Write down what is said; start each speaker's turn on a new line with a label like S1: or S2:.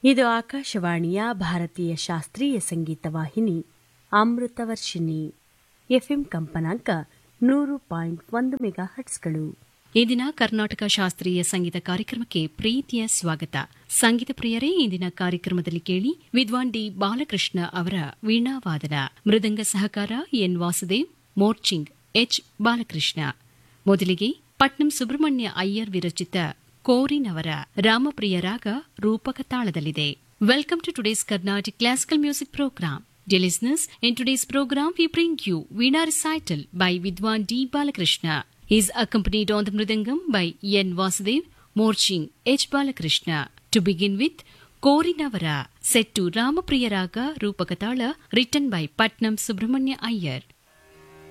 S1: ಇದು ಆಕಾಶವಾಣಿಯ ಭಾರತೀಯ ಶಾಸ್ತ್ರೀಯ ಸಂಗೀತ ವಾಹಿನಿ ಅಮೃತವರ್ಷಿಣಿ ಎಫ್ಎಂ ಕಂಪನಾಂಕ ನೂರು ಪಾಯಿಂಟ್ ಒಂದು ಮೆಗಾ ಹಟ್ಸ್ಗಳು
S2: ಈ ದಿನ ಕರ್ನಾಟಕ ಶಾಸ್ತ್ರೀಯ ಸಂಗೀತ ಕಾರ್ಯಕ್ರಮಕ್ಕೆ ಪ್ರೀತಿಯ ಸ್ವಾಗತ ಸಂಗೀತ ಪ್ರಿಯರೇ ಇಂದಿನ ಕಾರ್ಯಕ್ರಮದಲ್ಲಿ ಕೇಳಿ ವಿದ್ವಾನ್ ಡಿ ಬಾಲಕೃಷ್ಣ ಅವರ ವೀಣಾವಾದನ ಮೃದಂಗ ಸಹಕಾರ ಎನ್ ವಾಸುದೇವ್ ಮೋರ್ಚಿಂಗ್ ಎಚ್ ಬಾಲಕೃಷ್ಣ ಮೊದಲಿಗೆ ಪಟ್ನಂ ಸುಬ್ರಹ್ಮಣ್ಯ ಅಯ್ಯರ್ ವಿರಚಿತ ಕೋರಿನವರ ರಾಮಪ್ರಿಯ ರಾಗ ರೂಪಕ ತಾಳದಲ್ಲಿದೆ welcome to today's Carnatic classical music programme Dear listeners, in today's program we bring you Veena recital by Vidwan D. Balakrishna. He is accompanied on the Mridangam by N. Vasudev, Morching H. Balakrishna. To begin with, Korinavara, set to Ramapriya Raga Rupakatala, written by Patnam Subramanya Iyer.